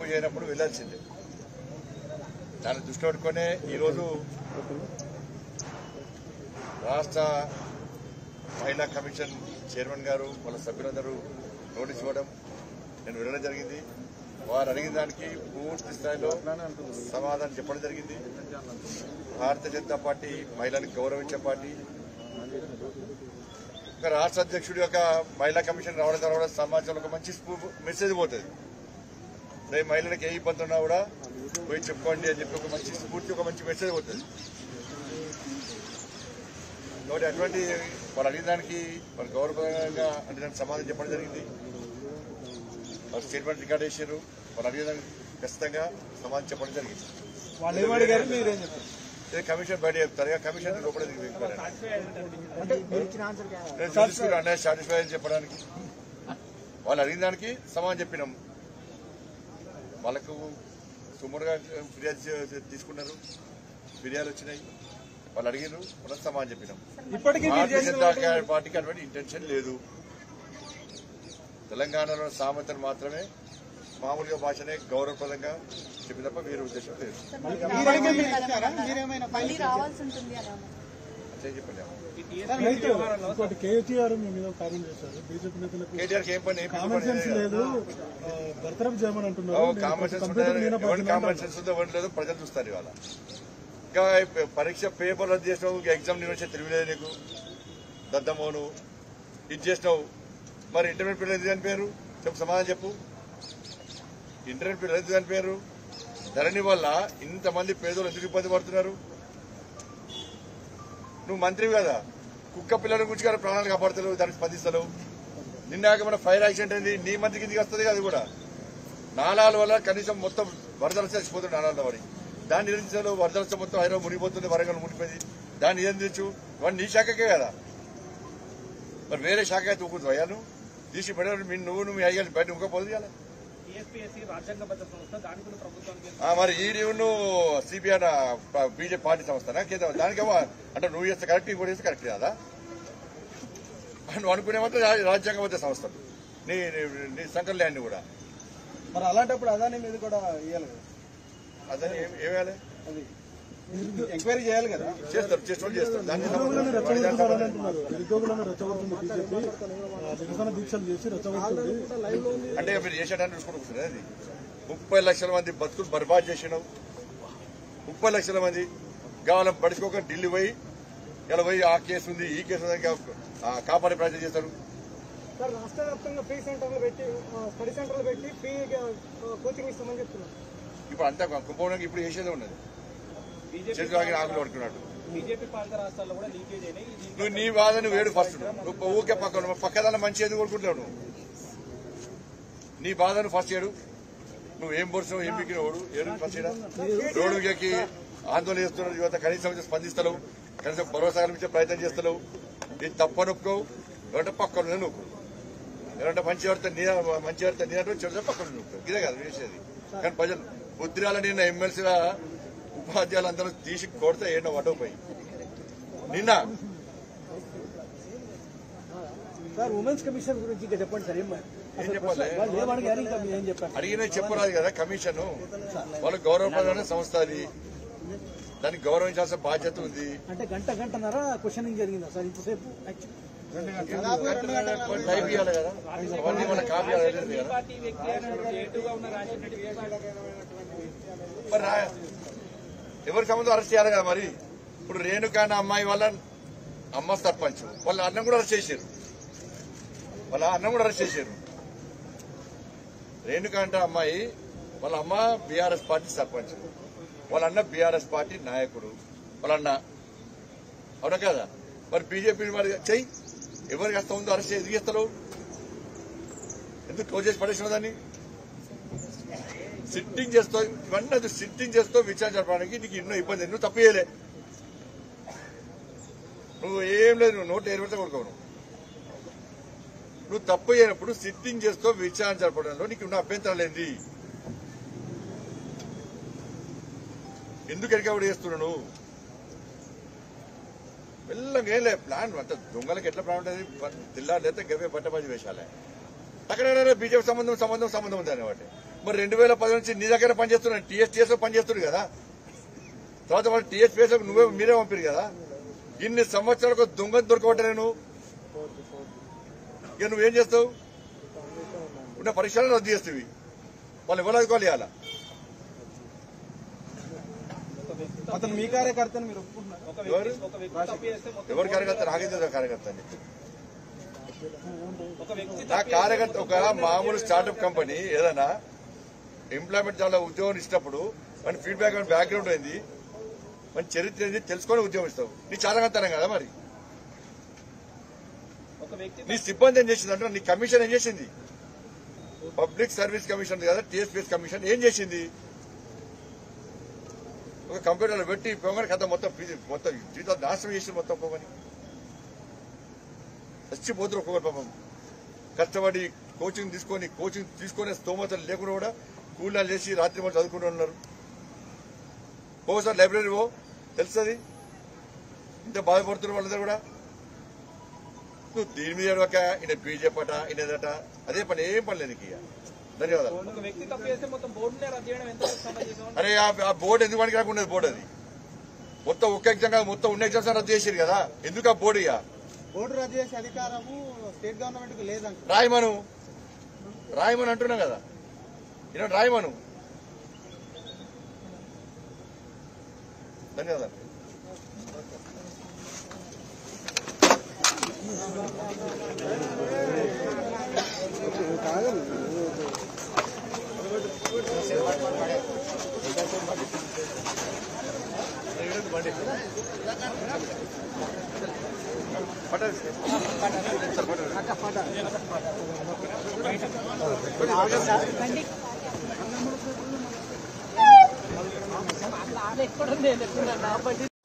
చేయనప్పుడు వెళ్లాల్సిందే దాన్ని దృష్టిలో పెట్టుకునే ఈరోజు రాష్ట్ర మహిళా కమిషన్ చైర్మన్ గారు వాళ్ళ సభ్యులందరూ నోటీస్ ఇవ్వడం నేను వినడం జరిగింది వారు అడిగిన దానికి పూర్తి స్థాయిలో సమాధానం చెప్పడం జరిగింది భారతీయ జనతా పార్టీ మహిళలకు గౌరవించే పార్టీ ఒక రాష్ట్ర అధ్యక్షుడి యొక్క మహిళా కమిషన్ రావడం ద్వారా సమాజంలో ఒక మంచి స్ఫూ- మెసేజ్ పోతుంది రేపు మహిళలకు ఏ ఇబ్బంది ఉన్నా కూడా పోయి చెప్పుకోండి అని చెప్పి ఒక మంచి స్ఫూర్తి ఒక మంచి మెసేజ్ పోతుంది కాబట్టి అటువంటి వాళ్ళు అడిగిన దానికి వాళ్ళు గౌరవంగా అంటే దానికి సమాధానం చెప్పడం జరిగింది వాళ్ళు స్టేట్మెంట్ రికార్డ్ చేశారు వాళ్ళు అడిగిన దానికి ఖచ్చితంగా సమాధానం చెప్పడం జరిగింది వాళ్ళు ఏమడిగారు మీరేం చెప్పారు ఇది కమిషన్ బయట చెప్తారు ఇక కమిషన్ లోపల దిగుతారు అంటే మీరు ఇచ్చిన ఆన్సర్ నేను చూసుకున్నా అన్నయ్య సాటిస్ఫై అని చెప్పడానికి వాళ్ళు అడిగిన దానికి సమాధానం చెప్పినాం వాళ్ళకు సుమారుగా ఫిర్యాదు చే- తీసుకున్నారు ఫిర్యాదులు వచ్చినాయి వాళ్ళు అడిగినారు మనం సమాధానం చెప్పినాం ఇప్పటికీ మీరు భారతీయ చేసిన జనతా పార్టీకి అటువంటి ఇంటెన్షన్ లేదు తెలంగాణలో సామెతను మాత్రమే మామూలుగా భాషనే గౌరవప్రదంగా చెప్పి తప్ప వేరే ఉద్దేశం లేదు మీరేమైనా ఇచ్చారా? మీరేమైనా మళ్ళీ రావాల్సి ఉంటుంది అని అన్నారు. అట్లే చెప్పలేము అయితే ఇంకోటి కేటీఆర్ మీ మీద కామెంట్ చేశారు బీజేపీ నేతలకు కేటీఆర్కి ఏం పని ఏం కామన్ పని సెన్స్ లేదు ఆ, బర్తరఫ్ చేయమని అంటున్నారు నేను కామన్ సెన్స్ కంప్యూటర్ ఉంటే మీద ఎవరి పడుతున్నా కామన్ అంటున్నారు. సెన్స్ ఉందో ఎవరి లేదో ప్రజలు చూస్తారు ఇవాళ ఇంకా ప- పరీక్ష పేపర్ రద్దు చేసినావు ఇంకా ఎగ్జామ్ నిర్వహించే తెలియలేదు నీకు దద్దమోను ఇది చేసినావు మరి ఇంటర్మీడియట్ పిల్లలు ఎందుకు చనిపోయారు చెప్పు సమాధానం చెప్పు ఇంటర్మీడియట్ పిల్లలు ఎందుకు చనిపోయారు ధరణి వల్ల ఇంతమంది పేదలు ఎందుకు ఇబ్బంది పడుతున్నారు నువ్వు మంత్రివి కదా కుక్క పిల్లల గురించి కదా ప్రాణాలు కాపాడుతలేవు దానికి స్పందిస్తలేవు నిన్నాక మన ఫైర్ యాక్సిడెంట్ అయింది నీ మంత్రి కిందికి వస్తుంది కదా అది కూడా నాలాల వల్ల కనీసం మొత్తం వరదలు చచ్చిపోతుంది నాలాల వాడి దాన్ని నిరంతరం వరదలు వస్తే మొత్తం హైదరాబాద్ మునిగిపోతుంది వరంగల్ మునిగిపోయింది దాన్ని నియంత్రించు వాడు నీ శాఖకే కదా మరి వేరే శాఖ అయితే ఊకుంటు అయ్యా నువ్వు తీసి పెట్టారు మీ నువ్వు నువ్వు అయ్యాలి బయట ఊకపోదు కదా టీఎస్పీఎస్సీ రాజ్యాంగబద్ధ సంస్థ దానికి కూడా ప్రభుత్వానికి ఆ, మరి ఈడీ సిబిఐ బీజేపీ పార్టీ సంస్థనా కేంద్ర దానికేమో అంటే నువ్వు చేస్తే కరెక్ట్ ఇంకోటి చేస్తే కరెక్ట్ కాదా నువ్వు అనుకునే మాత్రం రా- రాజ్యాంగబద్ధ సంస్థలు నీ నీ- నీ సంకల్ ల్యాండ్ కూడా మరి అలాంటప్పుడు అదాని మీద కూడా ఇవ్వాలి కదా అదే ఏమేయాలి అది ఎంక్వైరీ చేయాలి కదా చేస్తారు చేసిన చేస్తారు దాన్ని నిరుద్యోగులను వాడి దాంట్లో రెచ్చగొడుతున్నారని అంటున్నారు నిరుద్యోగులను రెచ్చగొడుతుంది బీజేపీ ఆ, నిరసన దీక్షలు చేసి రెచ్చగొడుతుంది అంటే మీరు చేసేటాన్ని చూసుకుంటూ కూర్చున్నారు అది ముప్పై లక్షల మంది బతుకులు బర్బాద్ చేసినావు ముప్పై లక్షల మంది కావాలని పడుచుకోక ఢిల్లీ పోయి ఇలా పోయి ఆ కేసు ఉంది ఈ కేసు ఉంది ఇంకా, ఆ, కాపాడే ప్రయత్నం చేస్తారు సార్ రాష్ట్ర వ్యాప్తంగా ఫ్రీ సెంటర్లు పెట్టి ఆ, స్టడీ సెంటర్లు పెట్టి ఫ్రీ ఆ, కోచింగ్ ఇస్తామని చెప్తున్నారు ఇప్పుడు అంతా కుంభకోణంకి ఇప్పుడు చేసేదే ఉన్నది చేతులు ఆగి ఆకులు పడుకున్నాడు బీజేపీ పాలిత రాష్ట్రాల్లో కూడా లీకేజ్ అయినాయి ఇది నువ్వు నీ బాధ నువ్వు వేడు ఫస్ట్ నువ్వు ఊకే పక్క నువ్వు పక్కదాన్ని మంచి ఎందుకు కోరుకుంటున్నావు నువ్వు నీ బాధను ఫస్ట్ ఏడు నువ్వు ఏం పొడిచినావు ఏం పిక్కినవాడు ఏడు ఫస్ట్ ఏడా రోడ్డు ఎక్కి ఆందోళన చేస్తున్నాడు యువత కనీసం వచ్చి స్పందిస్తలేవు కనీసం భరోసా కల్పించే ప్రయత్నం చేస్తలేవు ఇది తప్పని ఒప్పుకోవు ఎవరంటే పక్కన ఉన్నది నువ్వు ఎవరంటే మంచి ఎవరితో నీ మంచి ఎవరితో నీ అంటే చెడు పక్కన నువ్వు ఇదే కదా వేసేది కానీ ప్రజలు బుద్ధిరాల నిన్న ఎమ్మెల్సీల ఉపాధ్యాయులు అందరూ తీసి కొడితే ఏడో వడవపోయి నిన్న సార్ ఉమెన్స్ కమిషన్ గురించి ఇంకా చెప్పండి సార్ ఏం ఏం చెప్పాలి వాళ్ళు ఏమడిగారు ఇంకా మీరు ఏం చెప్పారు అడిగినది చెప్పరాదు కదా కమిషన్ వాళ్ళ గౌరవప్రదమైన సంస్థ అది దానికి గౌరవించాల్సిన బాధ్యత ఉంది అంటే గంట గంటన్నర క్వశ్చనింగ్ జరిగిందా సార్ ఇంతసేపు టైప్ ఇవ్వాలి కదా అవన్నీ వాళ్ళ కాపీ ఇవ్వాలి కదా పార్టీ వ్యక్తి అని జేటుగా ఉన్న రాజశేఖర రెడ్డి ఏ పార్టీ మరి రా- ఎవరి సంబంధం అరెస్ట్ చేయాలి కదా మరి ఇప్పుడు రేణుకా అన్న అమ్మాయి వాళ్ళ అమ్మ సర్పంచ్ వాళ్ళ అన్నం కూడా అరెస్ట్ చేశారు వాళ్ళ అన్నం కూడా అరెస్ట్ చేశారు రేణుకా అంటే అమ్మాయి వాళ్ళ అమ్మ బీఆర్ఎస్ పార్టీ సర్పంచ్ వాళ్ళ అన్న బీఆర్ఎస్ పార్టీ నాయకుడు వాళ్ళ అన్న అవునా కదా మరి బీజేపీ మరి చెయ్యి ఎవరికి వస్తా ఉందో అరెస్ట్ ఎందుకు చేస్తారు ఎందుకు క్లోజ్ చేసి పడేసిన దాన్ని సిట్టింగ్ చేస్తూ ఇవన్నీ అది సిట్టింగ్ చేస్తూ విచారణ జరపడానికి నీకు ఎన్నో ఇబ్బంది నువ్వు తప్పు చేయలే నువ్వు ఏం లేదు నువ్వు నోట్ ఏర్పడితే కొడుకోవు నువ్వు నువ్వు తప్పు చేయనప్పుడు సిట్టింగ్ చేస్తూ విచారణ జరపడంలో నీకు ఉన్న అభ్యంతరం లేని ఎందుకు ఎడకబడి చేస్తున్నావు నువ్వు మెల్లగా ఏం లే ప్లాన్ అంత దొంగలకు ఎట్లా ప్లాన్ ఉంటుంది తెల్లారు లేతే గవే పట్టబాజీ వేషాలే అక్కడ బీజేపీ సంబంధం సంబంధం సంబంధం ఉంది అనేవాటి మరి రెండు వేల పది నుంచి నీ దగ్గర పనిచేస్తున్నాను టీఎస్టీఎస్ పనిచేస్తుంది కదా తర్వాత వాళ్ళు టీఎస్పీఎస్ నువ్వే మీరే పంపారు కదా ఇన్ని సంవత్సరాలకు దొంగ దొరకబట్ట నేను ఇక నువ్వేం చేస్తావు ఉన్న పరీక్షలను రద్దు చేస్తావి వాళ్ళు ఎవరు అదుకోవాలి ఇవాళ అతను మీ కార్యకర్తని మీరు ఒప్పుకుంటున్నారు ఒక వ్యక్తి ఒక వ్యక్తి తప్పు చేస్తే మొత్తం ఎవరి కార్యకర్త నాకే తెలియదు కార్యకర్త అని ఒక వ్యక్తి నా కార్యకర్త ఒక మామూలు స్టార్టప్ కంపెనీ ఏదైనా ఎంప్లాయ్మెంట్ చాలా ఉద్యోగం ఇచ్చినప్పుడు మన ఫీడ్బ్యాక్ బ్యాక్గ్రౌండ్ అయింది మన చరిత్ర ఏంది తెలుసుకొని ఉద్యోగం ఇస్తావు నీ చాలకంతనం కదా మరి ఒక వ్యక్తి నీ సిబ్బంది ఏం చేసింది అంటే నీ కమిషన్ ఏం చేసింది పబ్లిక్ సర్వీస్ కమిషన్ కదా టీఎస్పీఎస్ కమిషన్ ఏం చేసింది ఒక కంప్యూటర్లో పెట్టి పొంగని కథ మొత్తం ఫీజు- మొత్తం జీవితం నాశనం చేసి మొత్తం పొంగని చచ్చిపోతున్నారు ఒక్కొక్కరు పాపం కష్టపడి కోచింగ్ తీసుకొని కోచింగ్ తీసుకునే స్తోమతలు లేకుండా కూడా కూలీలు చేసి రాత్రి మొత్తం చదువుకుంటూ ఉన్నారు ఒకసారి లైబ్రరీ పో తెలుస్తుంది ఇంత బాధపడుతున్నారు వాళ్ళందరూ కూడా నువ్వు దీని మీద ఒక ఈయన బీజేపట ఈయనదట అదే పని ఏం పని లేదు నీకు ఇక ధన్యవాదాలు ఒక వ్యక్తి తప్పు చేస్తే మొత్తం బోర్డునే రద్దు చేయడం ఎంత సమాజం అరే ఆ- ఆ బోర్డు ఎందుకు పనికి రాకుండా బోర్డు అది మొత్తం ఒక్క ఎగ్జామ్ కాదు మొత్తం ఉన్న ఎగ్జామ్స్ రద్దు చేసారు కదా ఎందుకు ఆ బోర్డు ఇక బోర్డు రద్దు చేసే అధికారము స్టేట్ గవర్నమెంట్ కు లేదంట రాయమను రాయమని అంటున్నాం కదా ఈయన రాయమను ధన్యవాదాలు ఎక్కడ ఉంది ఎక్కడ